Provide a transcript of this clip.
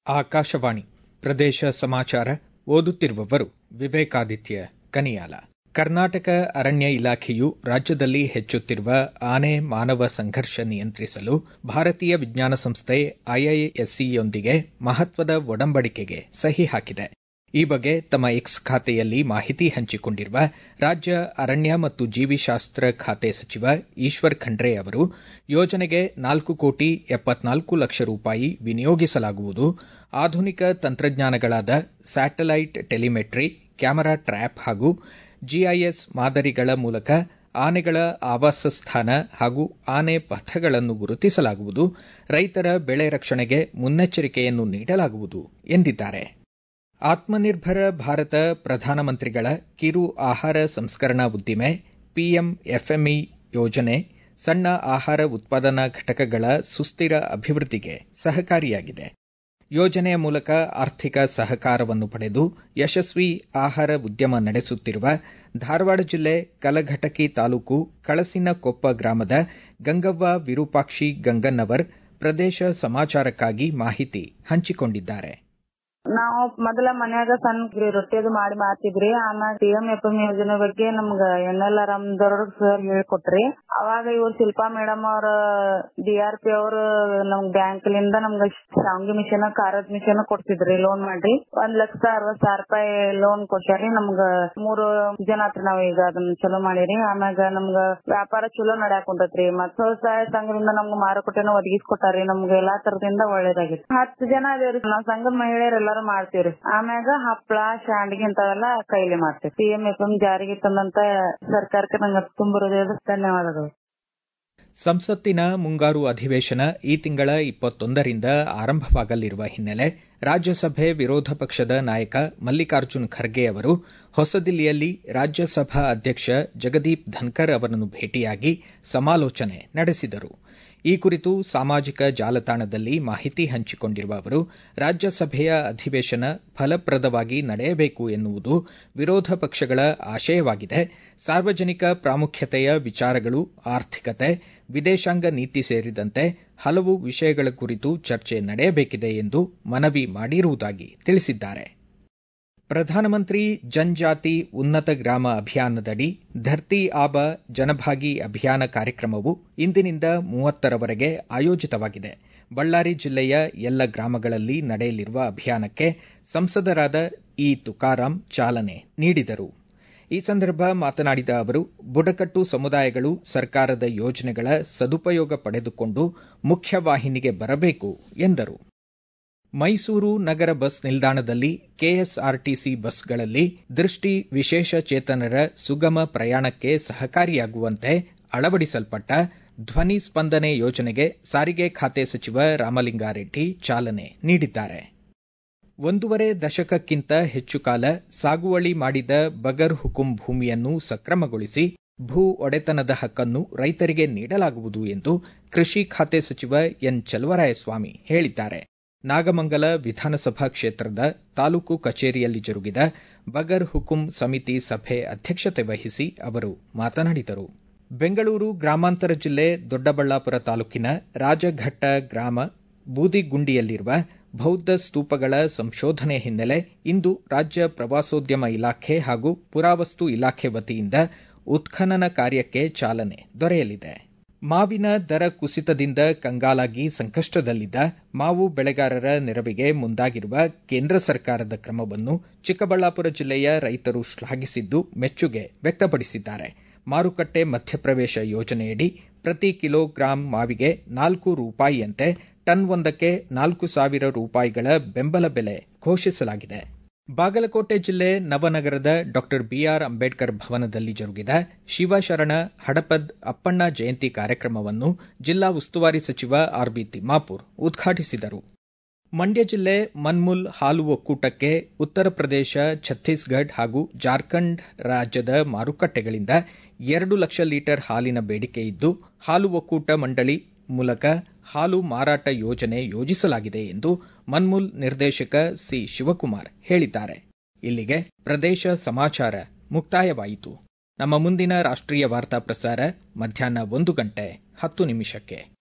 ಆಕಾಶವಾಣಿ ಪ್ರದೇಶ ಸಮಾಚಾರ ಓದುತ್ತಿರುವವರು ವಿವೇಕಾದಿತ್ಯ ಕನಿಯಾಲ ಕರ್ನಾಟಕ ಅರಣ್ಯ ಇಲಾಖೆಯು ರಾಜ್ಯದಲ್ಲಿ ಹೆಚ್ಚುತ್ತಿರುವ ಆನೆ ಮಾನವ ಸಂಘರ್ಷ ನಿಯಂತ್ರಿಸಲು ಭಾರತೀಯ ವಿಜ್ಞಾನ ಸಂಸ್ಥೆ ಐಐಎಸ್ಸಿಯೊಂದಿಗೆ ಮಹತ್ವದ ಒಡಂಬಡಿಕೆಗೆ ಸಹಿ ಹಾಕಿದೆ ಈ ಬಗ್ಗೆ ತಮ್ಮ ಎಕ್ಸ್ ಖಾತೆಯಲ್ಲಿ ಮಾಹಿತಿ ಹಂಚಿಕೊಂಡಿರುವ ರಾಜ್ಯ ಅರಣ್ಯ ಮತ್ತು ಜೀವಿಶಾಸ್ತ್ರ ಖಾತೆ ಸಚಿವ ಈಶ್ವರ್ ಖಂಡ್ರೆ ಅವರು ಯೋಜನೆಗೆ ನಾಲ್ಕು ಕೋಟಿ ಎಪ್ಪತ್ನಾಲ್ಕು ಲಕ್ಷ ರೂಪಾಯಿ ವಿನಿಯೋಗಿಸಲಾಗುವುದು ಆಧುನಿಕ ತಂತ್ರಜ್ಞಾನಗಳಾದ ಸ್ಯಾಟಲೈಟ್ ಟೆಲಿಮೆಟ್ರಿ ಕ್ಯಾಮೆರಾ ಟ್ರ್ಯಾಪ್ ಹಾಗೂ ಜಿಐಎಸ್ ಮಾದರಿಗಳ ಮೂಲಕ ಆನೆಗಳ ಆವಾಸ ಸ್ಥಾನ ಹಾಗೂ ಆನೆ ಪಥಗಳನ್ನು ಗುರುತಿಸಲಾಗುವುದು ರೈತರ ಬೆಳೆ ರಕ್ಷಣೆಗೆ ಮುನ್ನೆಚ್ಚರಿಕೆಯನ್ನು ನೀಡಲಾಗುವುದು ಎಂದಿದ್ದಾರೆ ಆತ್ಮನಿರ್ಭರ ಭಾರತ ಪ್ರಧಾನಮಂತ್ರಿಗಳ ಕಿರು ಆಹಾರ ಸಂಸ್ಕರಣಾ ಉದ್ದಿಮೆ ಪಿಎಂಎಫ್ಎಂಇ ಯೋಜನೆ ಸಣ್ಣ ಆಹಾರ ಉತ್ಪಾದನಾ ಘಟಕಗಳ ಸುಸ್ಥಿರ ಅಭಿವೃದ್ಧಿಗೆ ಸಹಕಾರಿಯಾಗಿದೆ ಯೋಜನೆಯ ಮೂಲಕ ಆರ್ಥಿಕ ಸಹಕಾರವನ್ನು ಪಡೆದು ಯಶಸ್ವಿ ಆಹಾರ ಉದ್ಯಮ ನಡೆಸುತ್ತಿರುವ ಧಾರವಾಡ ಜಿಲ್ಲೆ ಕಲಘಟಕಿ ತಾಲೂಕು ಕಳಸಿನಕೊಪ್ಪ ಗ್ರಾಮದ ಗಂಗವ್ವ ವಿರೂಪಾಕ್ಷಿ ಗಂಗನ್ನವರ್ ಪ್ರದೇಶ ಸಮಾಚಾರಕ್ಕಾಗಿ ಮಾಹಿತಿ ಹಂಚಿಕೊಂಡಿದ್ದಾರೆ ನಾವು ಮೊದಲ ಮನ್ಯಾಗ ಸಣ್ಣ ರೊಟ್ಟಿ ಅದು ಮಾಡಿ ಮಾಡ್ತಿದ್ರಿ ಆಮ್ಯಾಗ ಪಿ ಎಂ ಎಫ್ ಎಂ ಯೋಜನೆ ಬಗ್ಗೆ ನಮ್ಗ ಎನ್ ಎಲ್ ಆರ್ ದೊಡ್ಡ ಸರ್ ಹೇಳ್ಕೊಟ್ರಿ ಅವಾಗ ಇವ್ರ ಶಿಲ್ಪಾ ಮೇಡಮ್ ಅವ್ರ ಡಿ ಆರ್ ಪಿ ಅವ್ರ ನಮ್ ಬ್ಯಾಂಕ್ ಲಿಂದ ನಮ್ಗ ಶಾವ್ಗಿ ಮಿಷನ್ ಖಾರದ ಮಿಷನ್ ಕೊಡ್ತಿದ್ರಿ ಲೋನ್ ಮಾಡ್ರಿ ಒಂದ್ ಲಕ್ಷ ಅರವತ್ ಸಾವಿರ ರೂಪಾಯಿ ಲೋನ್ ಕೊಟ್ಟಾರಿ ನಮ್ಗ ಮೂರು ಜನ ಆತ್ರಿ ನಾವ್ ಈಗ ಅದನ್ನ ಚಲೋ ಮಾಡಿರಿ ಆಮ್ಯಾಗ ನಮ್ಗ ವ್ಯಾಪಾರ ಚಲೋ ನಡ್ಯಾಕ್ ಕುಂತೈತ್ರಿ ಮತ್ ಸ್ವಸಹಾಯ ಸಂಘದಿಂದ ನಮ್ಗ ಮಾರುಕಟ್ಟೆನ ಒದಗಿಸ್ಕೊಟ್ಟಾರಿ ನಮ್ಗ ಎಲ್ಲಾ ತರದಿಂದ ಒಳ್ಳೇದಾಗಿತ್ತು ಹತ್ತು ಜನ ಅದೇವ್ರಿ ನಾವ್ ಸಂಘದ ಮಹಿಳೆಯರೆಲ್ಲ ಎಲ್ಲಾರು ಮಾಡ್ತೀವ್ರಿ ಆಮ್ಯಾಗ ಹಪ್ಳ ಶಾಂಡ್ಗಿ ಇಂಥವೆಲ್ಲ ಕೈಲಿ ಮಾಡ್ತೀವಿ ಪಿ ಎಂ ಎಫ್ ಎಂ ಜಾರಿಗೆ ತಂದಂತ ಸರ್ಕಾರಕ್ಕೆ ನಂಗೆ ತುಂಬ ಹೃದಯದ ಧನ್ಯವಾದಗಳು ಸಂಸತ್ತಿನ ಮುಂಗಾರು ಅಧಿವೇಶನ ಈ ತಿಂಗಳ ಇಪ್ಪತ್ತೊಂದರಿಂದ ಆರಂಭವಾಗಲಿರುವ ಹಿನ್ನೆಲೆ ರಾಜ್ಯಸಭೆ ವಿರೋಧ ಪಕ್ಷದ ನಾಯಕ ಮಲ್ಲಿಕಾರ್ಜುನ್ ಖರ್ಗೆ ಅವರು ಹೊಸದಿಲ್ಲಿಯಲ್ಲಿ ರಾಜ್ಯಸಭಾ ಅಧ್ಯಕ್ಷ ಜಗದೀಪ್ ಧನ್ಕರ್ ಅವರನ್ನು ಭೇಟಿಯಾಗಿ ಸಮಾಲೋಚನೆ ನಡೆಸಿದರು ಈ ಕುರಿತು ಸಾಮಾಜಿಕ ಜಾಲತಾಣದಲ್ಲಿ ಮಾಹಿತಿ ಹಂಚಿಕೊಂಡಿರುವ ಅವರು ರಾಜ್ಯಸಭೆಯ ಅಧಿವೇಶನ ಫಲಪ್ರದವಾಗಿ ನಡೆಯಬೇಕು ಎನ್ನುವುದು ವಿರೋಧ ಪಕ್ಷಗಳ ಆಶಯವಾಗಿದೆ ಸಾರ್ವಜನಿಕ ಪ್ರಾಮುಖ್ಯತೆಯ ವಿಚಾರಗಳು ಆರ್ಥಿಕತೆ ವಿದೇಶಾಂಗ ನೀತಿ ಸೇರಿದಂತೆ ಹಲವು ವಿಷಯಗಳ ಕುರಿತು ಚರ್ಚೆ ನಡೆಯಬೇಕಿದೆ ಎಂದು ಮನವಿ ಮಾಡಿರುವುದಾಗಿ ತಿಳಿಸಿದ್ದಾರೆ ಪ್ರಧಾನಮಂತ್ರಿ ಜನಜಾತಿ ಉನ್ನತ ಗ್ರಾಮ ಅಭಿಯಾನದಡಿ ಧರ್ತಿ ಆಬ ಜನಭಾಗಿ ಅಭಿಯಾನ ಕಾರ್ಯಕ್ರಮವು ಇಂದಿನಿಂದ ಮೂವತ್ತರವರೆಗೆ ಆಯೋಜಿತವಾಗಿದೆ ಬಳ್ಳಾರಿ ಜಿಲ್ಲೆಯ ಎಲ್ಲ ಗ್ರಾಮಗಳಲ್ಲಿ ನಡೆಯಲಿರುವ ಅಭಿಯಾನಕ್ಕೆ ಸಂಸದರಾದ ಇ ತುಕಾರಾಂ ಚಾಲನೆ ನೀಡಿದರು ಈ ಸಂದರ್ಭ ಮಾತನಾಡಿದ ಅವರು ಬುಡಕಟ್ಟು ಸಮುದಾಯಗಳು ಸರ್ಕಾರದ ಯೋಜನೆಗಳ ಸದುಪಯೋಗ ಪಡೆದುಕೊಂಡು ಮುಖ್ಯವಾಹಿನಿಗೆ ಬರಬೇಕು ಎಂದರು ಮೈಸೂರು ನಗರ ಬಸ್ ನಿಲ್ದಾಣದಲ್ಲಿ ಕೆಎಸ್ಆರ್ಟಿಸಿ ಬಸ್ಗಳಲ್ಲಿ ದೃಷ್ಟಿ ವಿಶೇಷ ಚೇತನರ ಸುಗಮ ಪ್ರಯಾಣಕ್ಕೆ ಸಹಕಾರಿಯಾಗುವಂತೆ ಅಳವಡಿಸಲ್ಪಟ್ಟ ಧ್ವನಿ ಸ್ಪಂದನೆ ಯೋಜನೆಗೆ ಸಾರಿಗೆ ಖಾತೆ ಸಚಿವ ರಾಮಲಿಂಗಾರೆಡ್ಡಿ ಚಾಲನೆ ನೀಡಿದ್ದಾರೆ ಒಂದೂವರೆ ದಶಕಕ್ಕಿಂತ ಹೆಚ್ಚು ಕಾಲ ಸಾಗುವಳಿ ಮಾಡಿದ ಬಗರ್ ಹುಕುಂ ಭೂಮಿಯನ್ನು ಸಕ್ರಮಗೊಳಿಸಿ ಭೂ ಒಡೆತನದ ಹಕ್ಕನ್ನು ರೈತರಿಗೆ ನೀಡಲಾಗುವುದು ಎಂದು ಕೃಷಿ ಖಾತೆ ಸಚಿವ ಎನ್ ಚಲುವರಾಯಸ್ವಾಮಿ ಹೇಳಿದ್ದಾರೆ ನಾಗಮಂಗಲ ವಿಧಾನಸಭಾ ಕ್ಷೇತ್ರದ ತಾಲೂಕು ಕಚೇರಿಯಲ್ಲಿ ಜರುಗಿದ ಬಗರ್ ಹುಕುಂ ಸಮಿತಿ ಸಭೆ ಅಧ್ಯಕ್ಷತೆ ವಹಿಸಿ ಅವರು ಮಾತನಾಡಿದರು ಬೆಂಗಳೂರು ಗ್ರಾಮಾಂತರ ಜಿಲ್ಲೆ ದೊಡ್ಡಬಳ್ಳಾಪುರ ತಾಲೂಕಿನ ರಾಜಘಟ್ಟ ಗ್ರಾಮ ಬೂದಿಗುಂಡಿಯಲ್ಲಿರುವ ಬೌದ್ಧ ಸ್ತೂಪಗಳ ಸಂಶೋಧನೆ ಹಿನ್ನೆಲೆ ಇಂದು ರಾಜ್ಯ ಪ್ರವಾಸೋದ್ಯಮ ಇಲಾಖೆ ಹಾಗೂ ಪುರಾವಸ್ತು ಇಲಾಖೆ ವತಿಯಿಂದ ಉತ್ಖನನ ಕಾರ್ಯಕ್ಕೆ ಚಾಲನೆ ದೊರೆಯಲಿದೆ ಮಾವಿನ ದರ ಕುಸಿತದಿಂದ ಕಂಗಾಲಾಗಿ ಸಂಕಷ್ಟದಲ್ಲಿದ್ದ ಮಾವು ಬೆಳೆಗಾರರ ನೆರವಿಗೆ ಮುಂದಾಗಿರುವ ಕೇಂದ್ರ ಸರ್ಕಾರದ ಕ್ರಮವನ್ನು ಚಿಕ್ಕಬಳ್ಳಾಪುರ ಜಿಲ್ಲೆಯ ರೈತರು ಶ್ಲಾಘಿಸಿದ್ದು ಮೆಚ್ಚುಗೆ ವ್ಯಕ್ತಪಡಿಸಿದ್ದಾರೆ ಮಾರುಕಟ್ಟೆ ಮಧ್ಯಪ್ರವೇಶ ಯೋಜನೆಯಡಿ ಪ್ರತಿ ಕಿಲೋಗ್ರಾಂ ಮಾವಿಗೆ ನಾಲ್ಕು ರೂಪಾಯಿಯಂತೆ ಟನ್ ಒಂದಕ್ಕೆ ನಾಲ್ಕು ಸಾವಿರ ರೂಪಾಯಿಗಳ ಬೆಂಬಲ ಬೆಲೆ ಘೋಷಿಸಲಾಗಿದೆ ಬಾಗಲಕೋಟೆ ಜಿಲ್ಲೆ ನವನಗರದ ಡಾ ಬಿಆರ್ ಅಂಬೇಡ್ಕರ್ ಭವನದಲ್ಲಿ ಜರುಗಿದ ಶಿವಶರಣ ಹಡಪದ್ ಅಪ್ಪಣ್ಣ ಜಯಂತಿ ಕಾರ್ಯಕ್ರಮವನ್ನು ಜಿಲ್ಲಾ ಉಸ್ತುವಾರಿ ಸಚಿವ ಆರ್ಬಿ ತಿಮ್ಮಾಪುರ್ ಉದ್ಘಾಟಿಸಿದರು ಮಂಡ್ಯ ಜಿಲ್ಲೆ ಮನ್ಮುಲ್ ಹಾಲು ಒಕ್ಕೂಟಕ್ಕೆ ಉತ್ತರ ಪ್ರದೇಶ ಛತ್ತೀಸ್ಗಢ ಹಾಗೂ ಜಾರ್ಖಂಡ್ ರಾಜ್ಯದ ಮಾರುಕಟ್ಟೆಗಳಿಂದ ಎರಡು ಲಕ್ಷ ಲೀಟರ್ ಹಾಲಿನ ಬೇಡಿಕೆ ಇದ್ದು ಹಾಲು ಒಕ್ಕೂಟ ಮಂಡಳಿ ಮೂಲಕ ಹಾಲು ಮಾರಾಟ ಯೋಜನೆ ಯೋಜಿಸಲಾಗಿದೆ ಎಂದು ಮನ್ಮುಲ್ ನಿರ್ದೇಶಕ ಸಿ ಶಿವಕುಮಾರ್ ಹೇಳಿದ್ದಾರೆ ಇಲ್ಲಿಗೆ ಪ್ರದೇಶ ಸಮಾಚಾರ ಮುಕ್ತಾಯವಾಯಿತು ನಮ್ಮ ಮುಂದಿನ ರಾಷ್ಟ್ರೀಯ ವಾರ್ತಾ ಪ್ರಸಾರ ಮಧ್ಯಾಹ್ನ ಒಂದು ಗಂಟೆ ಹತ್ತು ನಿಮಿಷಕ್ಕೆ